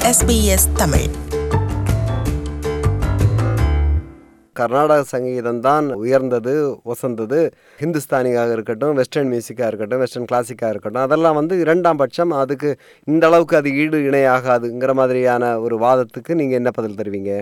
SBS Tamil Karnataka சங்கீதம் தான் உயர்ந்தது வசந்தது ஹிந்துஸ்தானியாக இருக்கட்டும் வெஸ்டர்ன் மியூசிக்காக இருக்கட்டும் வெஸ்டர்ன் கிளாசிக்காக இருக்கட்டும் அதெல்லாம் வந்து இரண்டாம் பட்சம் அதுக்கு இந்த அளவுக்கு அது ஈடு இணையாகாதுங்கிற மாதிரியான ஒரு வாதத்துக்கு நீங்கள் என்ன பதில் தருவீங்க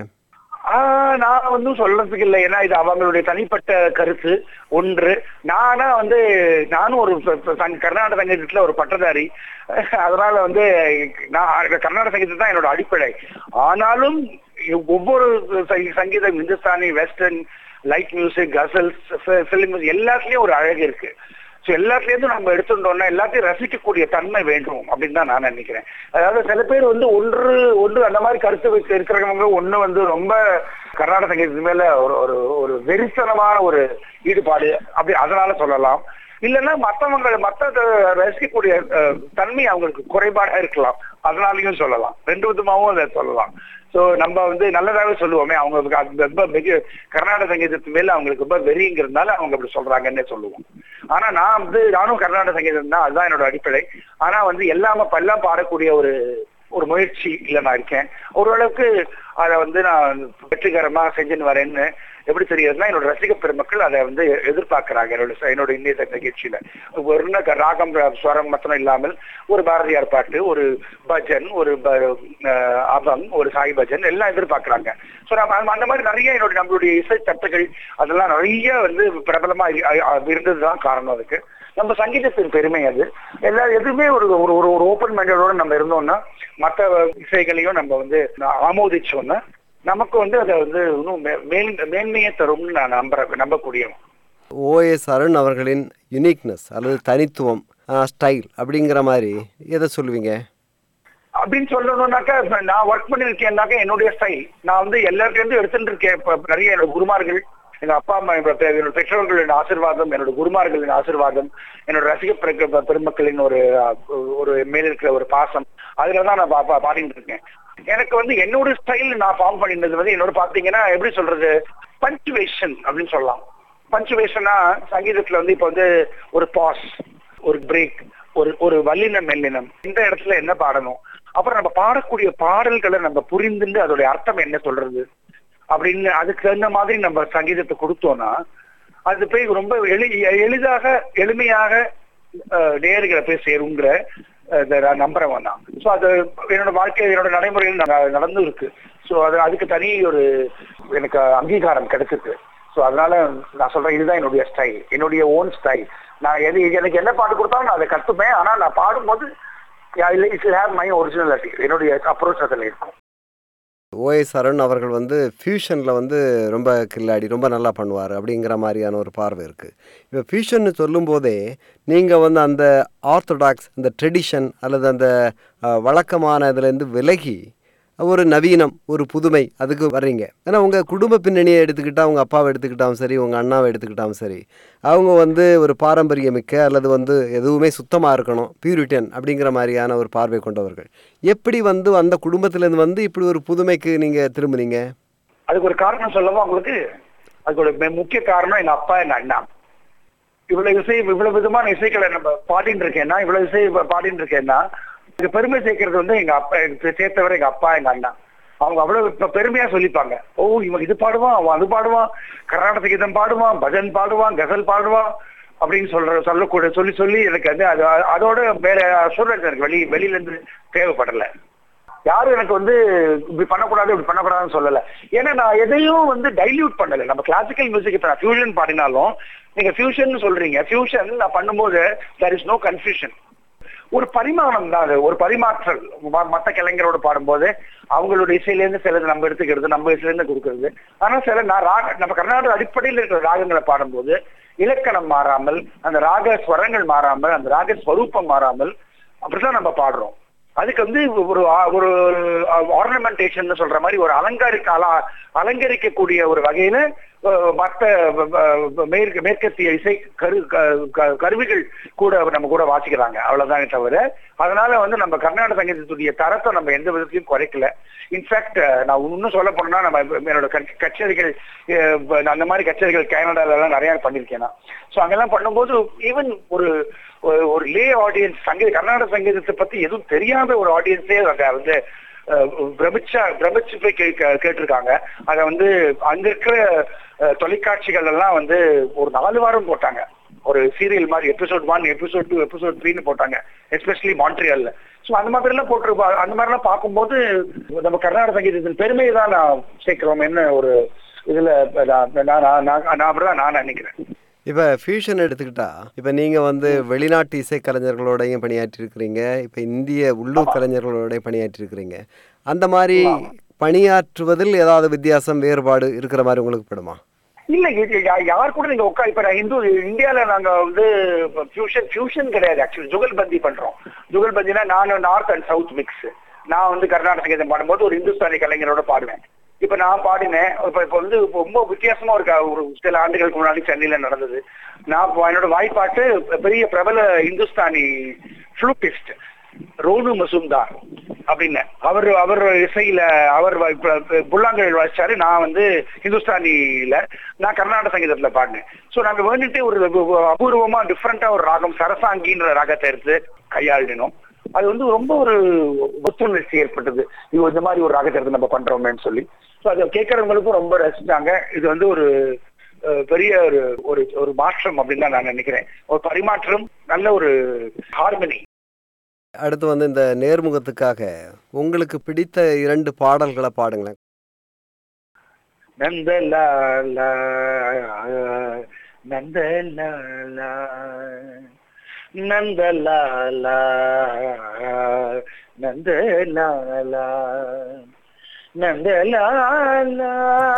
ஆஹ் நான் வந்து சொல்றதுக்கு இல்லை ஏன்னா இது அவங்களுடைய தனிப்பட்ட கருத்து ஒன்று நானா வந்து நானும் ஒரு ப- ப- சங்க- கர்நாடக சங்கீதத்துல ஒரு பட்டதாரி அதனால வந்து நான் கர்நாடக சங்கீதம் தான் என்னோட அடிப்படை ஆனாலும் ஒவ்வொரு சங்கீ- சங்கீதம் Hindustani western light music ghazals film எல்லாத்துலயும் ஒரு அழகு இருக்கு ஸோ எல்லாத்துலேருந்து நம்ம எடுத்துட்டோம்னா எல்லாத்தையும் ரசிக்கக்கூடிய தன்மை வேண்டும் அப்படின்னு தான் நான் நினைக்கிறேன் அதாவது சில பேர் வந்து ஒன்று ஒன்று அந்த மாதிரி கருத்து வச்சு இருக்கிறவங்க ஒன்று வந்து ரொம்ப கர்நாடக சங்கீதத்து மேல ஒரு ஒரு ஒரு வெறித்தனமான ஒரு ஈடுபாடு அப்படி அதனால சொல்லலாம் இல்லைன்னா மற்றவங்க மற்ற ரசிக்கக்கூடிய அஹ், தன்மை அவங்களுக்கு குறைபாடா இருக்கலாம் அதனாலையும் சொல்லலாம் ரெண்டு விதமாகவும் அதை சொல்லலாம் சோ நம்ம வந்து நல்லதாவே சொல்லுவோமே அவங்களுக்கு அது ரொம்ப மிக கர்நாடக சங்கீதத்து மேல அவங்களுக்கு ரொம்ப வெறிங்கிறதுனால அவங்க அப்படி சொல்றாங்கன்னே சொல்லுவோம் ஆனா நான் வந்து நானும் கர்நாடக சங்கீதம் தான் அதுதான் என்னோட அடிப்படை ஆனா வந்து எல்லாம எல்லாம் பாடக்கூடிய ஒரு ஒரு முயற்சியில நான் இருக்கேன் ஓரளவுக்கு அதை வந்து நான் வெற்றிகரமா செஞ்சுன்னு வரேன்னு எப்படி தெரியுதுன்னா என்னோட ரசிக பெருமக்கள் அதை வந்து எதிர்பார்க்கறாங்க என்னோட ச- என்னோட இன்னிய நிகழ்ச்சியில ஒரு ந- ராகம் ர- ஸ்வரம் மாத்திரம் இல்லாமல் ஒரு பாரதியார் பாட்டு ஒரு பஜன் ஒரு ப- அஹ் அபங் ஒரு சாய் பஜன் எல்லாம் எதிர்பார்க்கறாங்க ஸோ நம்ம அந்த- அந்த மாதிரி நிறைய என்னோட நம்மளுடைய இசை தட்டுகள் அதெல்லாம் நிறைய வந்து பிரபலமா இருந்ததுதான் காரணம் அதுக்கு நம்ம சங்கீதத்தின் பெருமை அது எல்லா எதுவுமே ஒரு ஒரு ஒரு ஒரு ஓப்பன் மைண்டடோட நம்ம இருந்தோம்னா மற்ற இசைகளையும் நம்ம வந்து ஆமோதிச்சோம்னா நமக்கு வந்து அதை வந்து இன்னும் மே- மேல் மேன்மையை தரும்னு நான் நம்புற நம்பக்கூடியவன் ஓஎஸ் அருண் அவர்களின் யுனிக்னஸ் அல்லது தனித்துவம் ஸ்டைல் அப்படிங்கிற மாதிரி எதை சொல்லுவீங்க அப்படின்னு சொல்லணும்னாக்கா இப்ப நான் ஒர்க் பண்ணிருக்கேன்னாக்கா என்னுடைய ஸ்டைல் நான் வந்து எல்லாத்தையும் எடுத்துட்டு இருக்கேன் இப்ப நிறைய என்னோட குருமார்கள் எங்க அப்பா அம்மா என்னோட பெ- என்னோட பெற்றோர்களின் ஆசீர்வாதம் என்னோட குருமார்களின் ஆசீர்வாதம் என்னோட ரசிக பெருக்க- பெருமக்களின் ஒரு அஹ், ஒரு மேல இருக்கிற ஒரு பாசம் அதுலதான் நான் பா- பா- பாடிட்டு இருக்கேன் எனக்கு வந்து என்னோட ஸ்டைல் நான் ஃபார்ம் பண்ணிருந்தது வந்து என்னோட பாத்தீங்கன்னா எப்படி சொல்றது பஞ்சுவேஷன் அப்படின்னு சொல்லலாம் பஞ்சுவேஷனா சங்கீதத்துல வந்து இப்ப வந்து ஒரு பாஸ் ஒரு பிரேக் ஒரு ஒரு வல்லினம் மெல்லினம் இந்த இடத்துல என்ன பாடணும் அப்புறம் நம்ம பாடக்கூடிய பாடல்களை நம்ம புரிந்துட்டு அதோடைய அர்த்தம் என்ன சொல்றது அப்படின்னு அதுக்கு தகுந்த மாதிரி நம்ம சங்கீதத்தை கொடுத்தோம்னா அது போய் ரொம்ப எளி எளிதாக எளிமையாக அஹ், நேயர்களை போய் சேருங்கிற அஹ், இதை நான் நம்புறவன் தான் ஸோ அது என்னோட வாழ்க்கை என்னோட நடைமுறையில் நட- நடந்தும் இருக்கு ஸோ அது அதுக்கு தனி ஒரு எனக்கு அங்கீகாரம் கிடைச்சிருக்கு ஸோ அதனால நான் சொல்றேன் இதுதான் என்னுடைய ஸ்டைல் என்னுடைய ஓன் ஸ்டைல் நான் எது எனக்கு என்ன பாட்டு கொடுத்தாலும் நான் அதை கத்துப்பேன் ஆனா நான் பாடும்போது இட்ஸ் ஹேவ் மை ஒரிஜினாலிட்டி என்னுடைய அப்ரோச் அதில் இருக்கும் ஓஎஸ் அருண் அவர்கள் வந்து ஃபியூஷனில் வந்து ரொம்ப கில்லாடி ரொம்ப நல்லா பண்ணுவார் அப்படிங்கிற மாதிரியான ஒரு பார்வை இருக்குது இப்போ ஃபியூஷன்னு சொல்லும்போதே நீங்கள் வந்து அந்த ஆர்த்தடாக்ஸ் அந்த ட்ரெடிஷன் அல்லது அந்த அஹ், வழக்கமான இதுலேருந்து விலகி ஒரு நவீனம் ஒரு புதுமை அதுக்கு வர்றீங்க ஏன்னா உங்கள் குடும்ப பின்னணியை எடுத்துக்கிட்டால் உங்கள் அப்பாவை எடுத்துக்கிட்டாலும் சரி உங்கள் அண்ணாவை எடுத்துக்கிட்டாலும் சரி அவங்க வந்து ஒரு பாரம்பரியமிக்க அல்லது வந்து எதுவுமே சுத்தமாக இருக்கணும் பியூரிட்டன் அப்படிங்கிற மாதிரியான ஒரு பார்வை கொண்டவர்கள் எப்படி வந்து அந்த குடும்பத்திலேருந்து வந்து இப்படி ஒரு புதுமைக்கு நீங்கள் திரும்புனீங்க அதுக்கு ஒரு காரணம் சொல்லவா உங்களுக்கு அதுக்கு ஒரு மெ- முக்கிய காரணம் எங்க அப்பா எங்க அண்ணா இவ்வளவு இசை இவ்வளவு விதமான இசைகளை நம்ம பாடிட்டு இருக்கேன்னா இவ்வளவு இசை ப- பாடிட்டு இருக்கேன்னா இது பெருமை சேர்க்கறது வந்து எங்க அப்பா எனக்கு சேர்த்தவரை எங்க அப்பா எங்க அண்ணா அவங்க அவ்வளவு இப்ப பெருமையா சொல்லிப்பாங்க ஓ இவன் இது பாடுவான் அவன் அது பாடுவான் கர்நாடக கீதம் பாடுவான் பஜன் பாடுவான் கசல் பாடுவான் அப்படின்னு சொல்ற சொல்லக்கூட சொல்லி சொல்லி எனக்கு வந்து அது அதோட வேற சூழல் எனக்கு வெளி வெளியில இருந்து தேவைப்படல யாரும் எனக்கு வந்து இப்படி பண்ணக்கூடாது இப்படி பண்ணக்கூடாதுன்னு சொல்லல ஏன்னா நான் எதையும் வந்து டைல்யூட் பண்ணல நம்ம கிளாசிக்கல் மியூசிக் இப்ப நான் ஃபியூஷன் பாடினாலும் நீங்க ஃபியூஷன் சொல்றீங்க ஃபியூஷன் நான் பண்ணும்போது there இஸ் நோ கன்ஃபியூஷன் ஒரு பரிமாணம் தான் அது ஒரு பரிமாற்றல் ம- மத்த கலைஞரோட பாடும்போது அவங்களோட இசையில இருந்து சிலது நம்ம எடுத்துக்கிறது நம்ம இசையில இருந்து கொடுக்கறது ஆனா சில நான் ராக நம்ம கர்நாடக அடிப்படையில் இருக்கிற ராகங்களை பாடும்போது இலக்கணம் மாறாமல் அந்த ராக ஸ்வரங்கள் மாறாமல் அந்த ராக ஸ்வரூபம் மாறாமல் அப்படிதான் நம்ம பாடுறோம் அதுக்கு வந்து ஒரு ஆ- ஒரு ஆர்னமெண்டேஷன் சொல்ற மாதிரி ஒரு அலங்காரிக்க அல அலங்கரிக்கக்கூடிய ஒரு வகையில அஹ், மத்த வ- வ- மேற்கு மேற்கத்திய இசை கரு க- க- கருவிகள் கூட நம்ம கூட வாசிக்கிறாங்க அவ்வளவுதானே தவிர அதனால வந்து நம்ம கர்நாடக சங்கீதத்துடைய தரத்தை நம்ம எந்த விதத்தையும் குறைக்கல இன்ஃபேக்ட் நான் இன்னும் சொல்ல போனோம்னா நம்ம என்னோட கச்ச- கச்சேரிகள் அஹ், ப- அந்த மாதிரி கச்சேரிகள் கனடால எல்லாம் நிறைய பண்ணிருக்கேன் நான் ஸோ அங்கெல்லாம் பண்ணும்போது ஈவன் ஒரு ஒரு- ஒரு லே ஆடியன்ஸ் சங்கீத கர்நாடக சங்கீதத்தை பத்தி எதுவும் தெரியாத ஒரு ஆடியன்ஸே அங்க வந்து அஹ், பிரமிச்சா பிரமிச்சு போய் கே- கே- கேட்டிருக்காங்க அதை வந்து அங்க இருக்கிற அஹ், தொலைக்காட்சிகள் எல்லாம் வந்து ஒரு நாலு வாரம் போட்டாங்க ஒரு சீரியல் மாதிரி episode one episode two episode த்ரீன்னு போட்டாங்க எஸ்பெஷலி மான்ட்ரியல்ல ஸோ அந்த மாதிரி எல்லாம் போட்டிருப்பா அந்த மாதிரிலாம் பார்க்கும்போது நம்ம கர்நாடக சங்கீதத்தின் பெருமையை தான் நான் சேர்க்கிறோம் என்ன ஒரு இதுல நான் நான் நான் நான் நான் அப்படிதான் நான் நினைக்கிறேன் இப்போ ஃபியூஷன் எடுத்துக்கிட்டா இப்போ நீங்கள் வந்து வெளிநாட்டு இசைக்கலைஞர்களோடையும் பணியாற்றிருக்கிறீங்க இப்போ இந்திய உள்ளூர் கலைஞர்களோடையும் பணியாற்றிருக்கிறீங்க அந்த மாதிரி பணியாற்றுவதில் ஏதாவது வித்தியாசம் வேறுபாடு இருக்கிற மாதிரி உங்களுக்கு படுமா இல்ல இது யா- யார் கூட நீங்க உட்கா இப்ப நான் இந்து இந்தியால நாங்க வந்து ஃபியூஷன் ஃபியூஷன் கிடையாது ஆக்சுவலி ஜுகல்பந்தி பண்றோம் ஜுகல்பந்தினா நான் நார்த் அண்ட் சவுத் மிக்ஸ் நான் வந்து கர்நாடக சங்கீதம் பாடும்போது ஒரு இந்துஸ்தானி கலைஞரோட பாடுவேன் இப்ப நான் பாடினேன் இப்ப இப்ப வந்து ரொம்ப வித்தியாசமா இருக்கு ஒரு சில ஆண்டுகளுக்கு முன்னாடி சென்னையில நடந்தது நான் இப்ப என்னோட வாய்ப்பாட்டு பெரிய பிரபல இந்துஸ்தானி ஃப்ளூட்டிஸ்ட் ரோனு மசூம்தார் அப்படின்னு அவர் அவர் இசையில அவர் வ- இப்ப- இப்ப புல்லாங்குழல் வாசிச்சாரு நான் வந்து ஹிந்துஸ்தானியில நான் கர்நாடக சங்கீதத்துல பாடினேன் சோ நாங்க வேண்டிட்டு ஒரு வ- அபூர்வமா டிஃப்ரெண்டா ஒரு ராகம் சரசாங்கின்ற ராகத்தை எடுத்து கையாளினோம் அது வந்து ரொம்ப ஒரு புத்துணர்ச்சி ஏற்பட்டது இது இந்த மாதிரி ஒரு ராகத்தை எடுத்து நம்ம பண்றோமேன்னு சொல்லி ஸோ அதை கேட்கறவங்களுக்கும் ரொம்ப ரசிச்சாங்க இது வந்து ஒரு அஹ், பெரிய ஒரு ஒரு ஒரு மாற்றம் அப்படின்னு தான் நான் நினைக்கிறேன் ஒரு பரிமாற்றம் நல்ல ஒரு ஹார்மனி அடுத்து வந்து இந்த நேர்முகத்துக்காக உங்களுக்கு பிடித்த இரண்டு பாடல்களை பாடுங்களேன் நந்தலாலா நந்தலாலா நந்தலாலா நந்தலாலா நந்தலாலா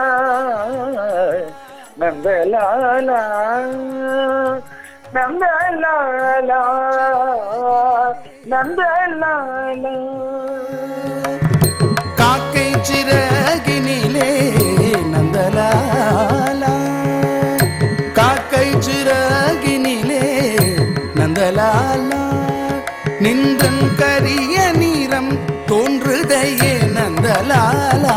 நந்தலாலா நந்தலாலா நந்தலாலா காக்கை சிறகினிலே நந்தலாலா காக்கை சிறகினிலே நந்தலாலா நின்றன் கரிய நீரம் தோன்றுதையே நந்தலாலா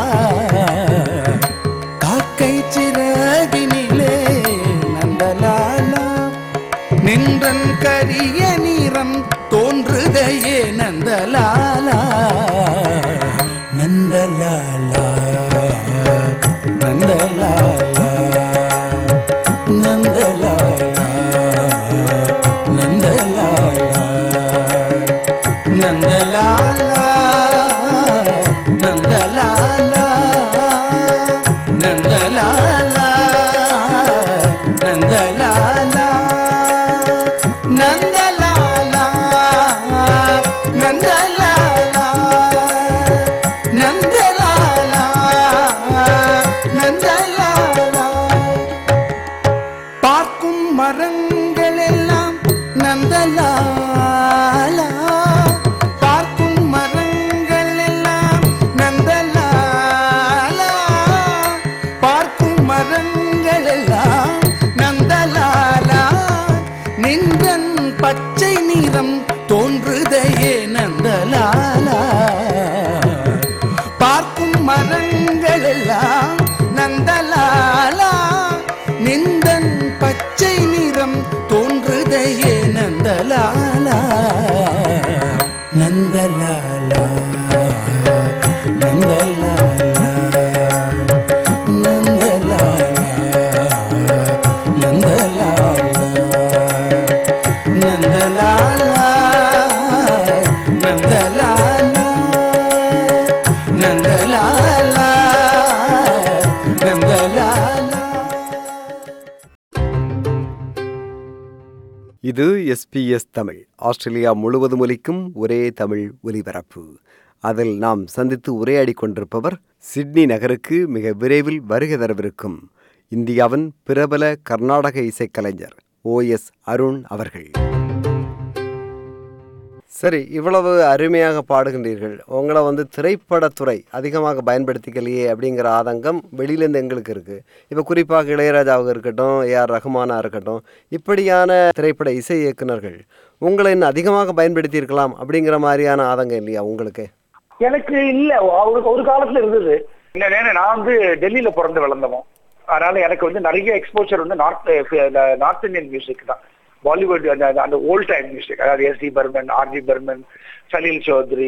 காக்கை சிறகினிலே நந்தலாலா நின்றன் கரிய நீரம் தோன்றுதையே நந்தலாலா நந்தலாலா நந்தலாலா நந்தலாலா நந்தலாலா நந்தலாலா நந்தலாலா நந்தலாலா நந்தலாலா நந்தலாலா நந்தலாலா நந்தலாலா நந்தலாலா பார்க்கும் மரங்கள் எல்லாம் நந்தலாலா பார்க்கும் மரங்கள் எல்லாம் நந்தலாலா பார்க்கும் மரங்கள் எல்லாம் நந்தலாலா நின்றன் பச்சை நிறம் தோன்றுதையே நந்தலாலா பார்க்கும் மரங்கள் எல்லாம் நந்தலாலா நிந்தன் பச்சை நிறம் தோன்றுதையே நந்தலாலா நந்தலாலா நந்தலாலா நந்தலாலா நந்தலாலா நந்தலாலா நந்தலாலா நந்தலாலா நந்தலாலா இது எஸ்பிஎஸ் தமிழ் ஆஸ்திரேலியா முழுவதும் ஒலிக்கும் ஒரே தமிழ் ஒலிபரப்பு அதில் நாம் சந்தித்து உரையாடிக் கொண்டிருப்பவர் சிட்னி நகருக்கு மிக விரைவில் வருகை தரவிருக்கும் இந்தியாவின் பிரபல கர்நாடக இசைக்கலைஞர் ஓஎஸ் அருண் அவர்கள் சரி இவ்வளவு அருமையாக பாடுகின்றீர்கள் உங்களை வந்து திரைப்படத்துறை அதிகமாக பயன்படுத்திக்கலையே அப்படிங்கிற ஆதங்கம் வெளியிலேருந்து எங்களுக்கு இருக்குது இப்போ குறிப்பாக இளையராஜாவாக இருக்கட்டும் ஏஆர் ரஹ்மானாக இருக்கட்டும் இப்படியான திரைப்பட இசை இயக்குனர்கள் உங்களை இன்னும் அதிகமாக பயன்படுத்தியிருக்கலாம் அப்படிங்கிற மாதிரியான ஆதங்கம் இல்லையா உங்களுக்கு எனக்கு இல்ல அவருக்கு ஒரு காலத்துல இருந்தது இந்த நேரம் நான் வந்து டெல்லியில பிறந்து வளர்ந்தவன் அதனால எனக்கு வந்து நிறைய எக்ஸ்போச்சர் வந்து நார்த் நார்த் இந்தியன் மியூசிக் தான் பாலிவுட் அந்த அந்த ஓல்ட் டைம் மியூசிக் அதாவது S T Burman R D Burman Salil Chowdhury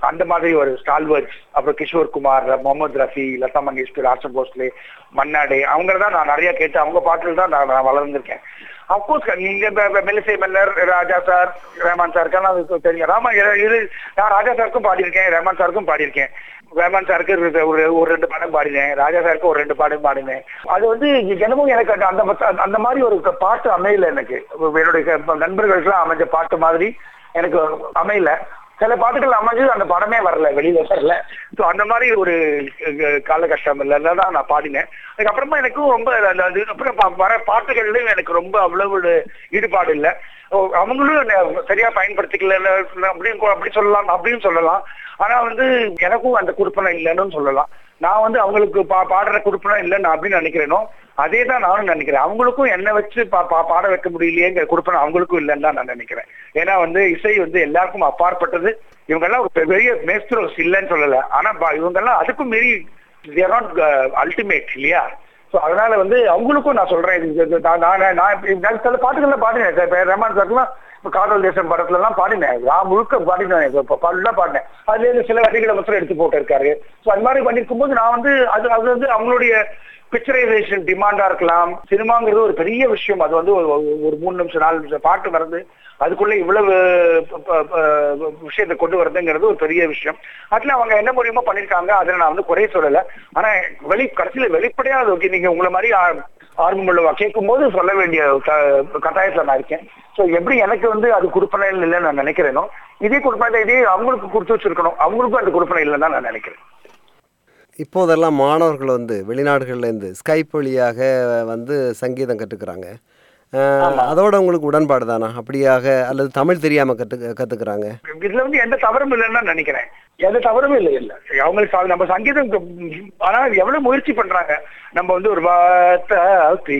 அந்த மாதிரி ஒரு ஸ்டால்வர்ட்ஸ் அப்புறம் கிஷோர் குமார் முகமது ரஃபி லதா மங்கேஷ்கர் ஆசம் போஸ்லே மன்னாடே அவங்க தான் நான் நிறைய கேட்டு அவங்க பாட்டில் தான் நான் நான் வளர்ந்துருக்கேன் அப்கோர்ஸ் நீங்க இப்ப- இப்ப மெல்லிசை மன்னர் ராஜா சார் ரஹ்மான் சாருக்கெல்லாம் அது தெரியும் ராமா இது- இது நான் ராஜா சாருக்கும் பாடியிருக்கேன் ரஹ்மான் சாருக்கும் பாடியிருக்கேன் ரஹ்மான் சாருக்கு ஒரு- ஒரு ஒரு ரெண்டு பாடம் பாடினேன் ராஜா சாருக்கு ஒரு ரெண்டு பாடம் பாடினேன் அது வந்து தினமும் எனக்கு அந்த- அந்த பத்த- அந்த மாதிரி ஒரு பாட்டு அமையல எனக்கு என்னுடைய நண்பர்களுக்கெல்லாம் அமைஞ்ச பாட்டு மாதிரி எனக்கு அமையல சில பாட்டுகள் அமைஞ்சு அந்த படமே வரல வெளியில வரல ஸோ அந்த மாதிரி ஒரு அஹ், காலகட்டம் இல்ல தான் நான் பாடினேன் அதுக்கப்புறமா எனக்கும் ரொம்ப அந்த- அதுக்கப்புறம் ப- வர பாட்டுகள்லயும் எனக்கு ரொம்ப அவ்வளவு ஒரு ஈடுபாடு இல்லை ஓ, அவங்களும் என்னை சரியா பயன்படுத்திக்கல அப்படின்னு அப்படி சொல்லலாம் அப்படின்னு சொல்லலாம் ஆனா வந்து எனக்கும் அந்த குடுப்பனை இல்லைன்னு சொல்லலாம் நான் வந்து அவங்களுக்கு பா பாடுற குடுப்பனை இல்லைன்னு நான் அப்படின்னு நினைக்கிறேனோ அதே தான் நானும் நினைக்கிறேன் அவங்களுக்கும் என்னை வச்சு பா பா- பாட வைக்க முடியலையேங்கிற குடுப்பனை அவங்களுக்கும் இல்லைன்னு தான் நான் நினைக்கிறேன் ஏன்னா வந்து இசை வந்து எல்லாருக்கும் அப்பாற்பட்டது இவங்கெல்லாம் ஒரு பெரிய மேஸ்திரோஸ் இல்லைன்னு சொல்லல ஆனா பா- இவங்கெல்லாம் அதுக்கும் மீறி தேர் நாட் அல்டிமேட் இல்லையா ஸோ அதனால வந்து அவங்களுக்கும் நான் சொல்றேன் இது- இது- நான் நான் நான் இப்ப நான் சில பாட்டுகள்ல பாடினேன் இப்ப ரஹ்மான் சார்லாம் இப்ப காதல் தேசம் படத்துல எல்லாம் பாடினேன் நான் முழுக்க பாடினேன் இப்ப பாடலாம் பாடினேன் அதுல இருந்து சில வரிகளை மாத்திரம் எடுத்து போட்டு இருக்காரு ஸோ அந்த மாதிரி பண்ணிருக்கும் போது நான் வந்து அது அது வந்து அவங்களுடைய பிக்சரைசேஷன் டிமாண்டா இருக்கலாம் சினிமாங்கிறது ஒரு பெரிய விஷயம் அது வந்து ஒரு ஒரு- ஒரு மூணு நிமிஷம் நாலு நிமிஷம் பாட்டு வருது அதுக்குள்ள இவ்வளவு ப- ப- ப- விஷயத்தை கொண்டு வரதுங்கிறது ஒரு பெரிய விஷயம் அதுல அவங்க என்ன முடியுமோ பண்ணிருக்காங்க அதுல நான் வந்து குறை சொல்லல ஆனா வெளி கடைசியில வெளிப்படையா அது ஓகே நீங்க உங்களை மாதிரி ஆ- ஆர்வம் உள்ளவா கேட்கும் போது சொல்ல வேண்டிய க- கட்டாயத்துல நான் இருக்கேன் சோ எப்படி எனக்கு வந்து அது கொடுப்பனை இல்லைன்னு நான் நினைக்கிறேனோ இதே கொடுப்பனை இதே அவங்களுக்கு கொடுத்து வச்சிருக்கணும் அவங்களுக்கும் அந்த கொடுப்பனை இல்லைன்னு தான் நான் நினைக்கிறேன் இப்போதெல்லாம் மாணவர்கள் வந்து வெளிநாடுகள்லேருந்து ஸ்கைப் வழியாக வந்து சங்கீதம் கற்றுக்குறாங்க அதோட உங்களுக்கு உடன்பாடு தானா அப்படியாக அல்லது தமிழ் தெரியாமல் கற்று கற்றுக்குறாங்க இதுல வந்து எந்த தவறும் இல்லைன்னு தான் நினைக்கிறேன் எந்த தவறும் இல்லை இல்ல அவங்களுக்கு சா- நம்ம சங்கீதம் க- ஆனா எவ்வளவு முயற்சி பண்றாங்க நம்ம வந்து ஒரு வார்த்தை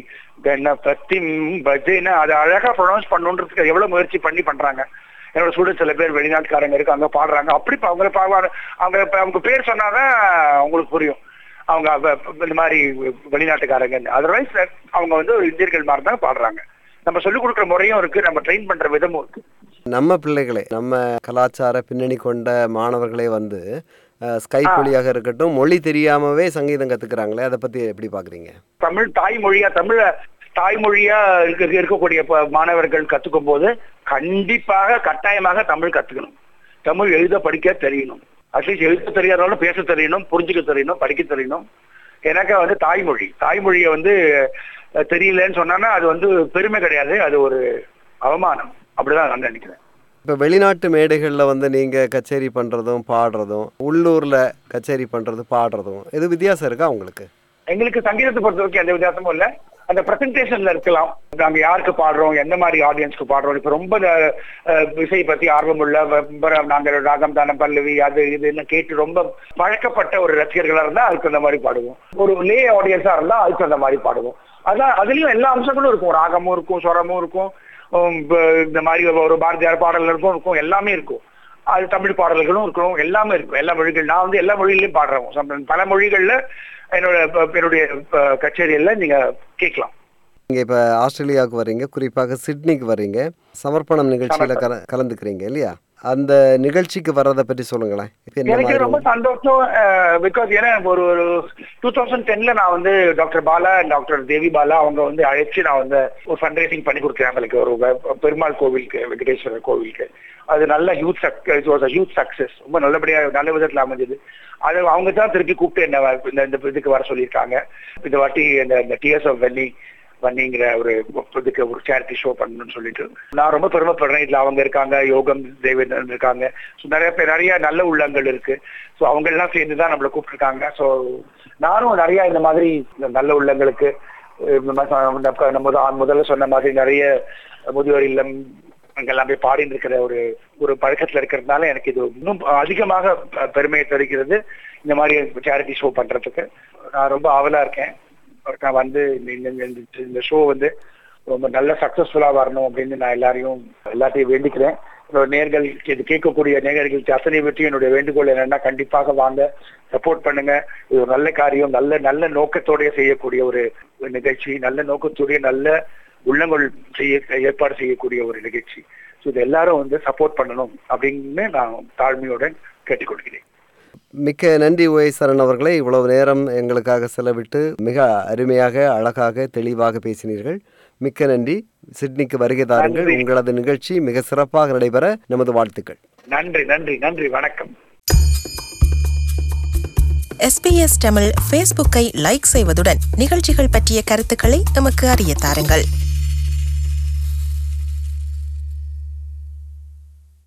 கணபதி பஜனை அதை அழகா ப்ரொனவுன்ஸ் பண்ணணுன்றதுக்கு எவ்வளவு முயற்சி பண்ணி பண்றாங்க என்னோட ஸ்டூடெண்ட் சில பேர் வெளிநாட்டுக்காரங்க இருக்காங்க பாடுறாங்க அப்படி பா- அவங்கள பாடுவாங்க அவங்க இப்ப அவங்க பேர் சொன்னாதான் அவங்களுக்கு புரியும் அவங்க அப்ப- அப்ப இந்த மாதிரி வெளிநாட்டுக்காரங்க அதர்வைஸ் அவங்க வந்து ஒரு இந்தியர்கள் மாதிரி தான் பாடுறாங்க நம்ம சொல்லிக் கொடுக்குற முறையும் இருக்கு நம்ம ட்ரெயின் பண்ற விதமும் இருக்கு நம்ம பிள்ளைகளே நம்ம கலாச்சார பின்னணி கொண்ட மாணவர்களே வந்து அஹ், ஸ்கைப் வழியாக இருக்கட்டும் மொழி தெரியாமவே சங்கீதம் கற்றுக்குறாங்களே அதை பற்றி எப்படி பார்க்குறீங்க தமிழ் தாய்மொழியா தமிழ தாய்மொழியா இருக்க இருக்கக்கூடிய ப- மாணவர்கள் கத்துக்கும் போது கண்டிப்பாக கட்டாயமாக தமிழ் கத்துக்கணும் தமிழ் எழுத படிக்க தெரியணும் அட்லீஸ்ட் எழுத தெரியாதவங்களும் பேச தெரியணும் புரிஞ்சுக்க தெரியணும் படிக்க தெரியணும் எனக்கு வந்து தாய்மொழி தாய்மொழியை வந்து அஹ், தெரியலன்னு சொன்னா அது வந்து பெருமை கிடையாது அது ஒரு அவமானம் அப்படிதான் நான் நினைக்கிறேன் இப்போ வெளிநாட்டு மேடைகளில் வந்து நீங்கள் கச்சேரி பண்ணுறதும் பாடுறதும் உள்ளூரில் கச்சேரி பண்ணுறது பாடுறதும் இது வித்தியாசம் இருக்கா உங்களுக்கு எங்களுக்கு சங்கீதத்தை பொறுத்த வரைக்கும் எந்த வித்தியாசமும் இல்ல அந்த பிரசன்டேஷன்ல இருக்கலாம் நாங்க யாருக்கு பாடுறோம் எந்த மாதிரி ஆடியன்ஸ்க்கு பாடுறோம் இப்ப ரொம்ப அஹ், இசை பத்தி ஆர்வம் உள்ள வ- வ- நாங்க ராகம் தானம் பல்லவி அது இதுன்னு கேட்டு ரொம்ப பழக்கப்பட்ட ஒரு ரசிகர்களா இருந்தா அதுக்கு அந்த மாதிரி பாடுவோம் ஒரு லே ஆடியன்ஸா இருந்தா அதுக்கு அந்த மாதிரி பாடுவோம் அதான் அதுலயும் எல்லா அம்சங்களும் இருக்கும் ராகமும் இருக்கும் ஸ்வரமும் இருக்கும் உம், ப- இந்த மாதிரி ஒரு பாரதியார் பாடல்களுக்கும் இருக்கும் எல்லாமே இருக்கும் அது தமிழ் பாடல்களும் இருக்கும் எல்லாமே இருக்கும் எல்லா மொழிகள் நான் வந்து எல்லா மொழிகளையும் பாடுறேன் சம்~ பல மொழிகள்ல என்னோட ப- என்னுடைய ப- கச்சேரியில நீங்க கேட்கலாம் நீங்கள் இப்போ ஆஸ்திரேலியாவுக்கு வர்றீங்க குறிப்பாக சிட்னிக்கு வர்றீங்க சமர்ப்பணம் நிகழ்ச்சியில் கல கலந்துக்கிறீங்க இல்லையா அந்த நிகழ்ச்சிக்கு வர்றதை பற்றி சொல்லுங்களேன் இப்போ என்ன எனக்கு மாதிரி ரொம்ப சந்தோஷம் பிகாஸ் ஏன்னா ஒரு ஒரு டூ தௌசண்ட் டென்ல நான் வந்து டாக்டர் பாலா டாக்டர் தேவி பாலா அவங்க வந்து அழைச்சு நான் வந்து ஒரு ஃபண்ட் ரைசிங் பண்ணி கொடுத்தேன் அவங்களுக்கு ஒரு வெ- பெருமாள் கோவிலுக்கு வெங்கடேஸ்வரர் கோவிலுக்கு அது நல்ல youth it was youth success ரொம்ப நல்லபடியா நல்ல விதத்துல அமைஞ்சது அது அவங்க தான் திருப்பி கூப்பிட்டு என்ன வ- இந்த இந்த இதுக்கு வர சொல்லியிருக்காங்க இந்த வாட்டி இந்த இந்த டிஎஸ் ஆஃப் வெள்ளி வன்னிங்கிற ஒரு இதுக்கு ஒரு சேரிட்டி ஷோ பண்ணணும்னு சொல்லிட்டு நான் ரொம்ப பெருமைப்படுறேன் இதுல அவங்க இருக்காங்க யோகம் தேவேந்திரன் இருக்காங்க ஸோ நிறைய பேர் நிறைய நல்ல உள்ளங்கள் இருக்கு ஸோ அவங்க எல்லாம் சேர்ந்து தான் நம்மளை கூப்பிட்டுருக்காங்க ஸோ நானும் நிறைய இந்த மாதிரி இந்த நல்ல உள்ளங்களுக்கு அஹ் இந்த மாதிரி நம்ம நம்ம முத- முதல்ல சொன்ன மாதிரி நிறைய முதியோர் இல்லம் அங்கெல்லாம் போய் பாடிட்டு இருக்கிற ஒரு ஒரு பழக்கத்துல இருக்கிறதுனால எனக்கு இது இன்னும் அதிகமாக பெ- பெருமையை தருகிறது இந்த மாதிரி சேரிட்டி ஷோ பண்றதுக்கு நான் ரொம்ப ஆவலா இருக்கேன் நான் வந்து இந்த- இந்த- இந்த- இந்த ஷோ வந்து ரொம்ப நல்ல சக்சஸ்ஃபுல்லா வரணும் அப்படின்னு நான் எல்லாரையும் எல்லாத்தையும் வேண்டிக்கிறேன் என்னோட நேர்கள் இது கேட்கக்கூடிய நேர்களுக்கு அத்தனை பற்றி என்னுடைய வேண்டுகோள் என்னன்னா கண்டிப்பாக வாங்க சப்போர்ட் பண்ணுங்க இது ஒரு நல்ல காரியம் நல்ல நல்ல நோக்கத்தோடய செய்யக்கூடிய ஒரு ஒரு நிகழ்ச்சி நல்ல நோக்கத்தோடைய நல்ல உள்ளங்கள் செய்ய ஏற்பாடு செய்யக்கூடிய ஒரு நிகழ்ச்சி ஸோ இது எல்லாரும் வந்து சப்போர்ட் பண்ணணும் அப்படின்னு நான் தாழ்மையுடன் கேட்டுக்கொள்கிறேன் மிக்க நன்றி ஓய் சரண் அவர்களே இவ்வளவு நேரம் எங்களுக்காக செலவிட்டு மிக அருமையாக அழகாக தெளிவாக பேசினீர்கள் மிக்க நன்றி சிட்னிக்கு வருகை தாருங்கள் நன்றி. உங்களது நிகழ்ச்சி மிக சிறப்பாக நடைபெற நமது வாழ்த்துக்கள் நன்றி நன்றி நன்றி வணக்கம் எஸ்பிஎஸ் தமிழ் ஃபேஸ்புக்கை லைக் செய்வதுடன் நிகழ்ச்சிகள் பற்றிய கருத்துக்களை எமக்கு அறிய தாருங்கள்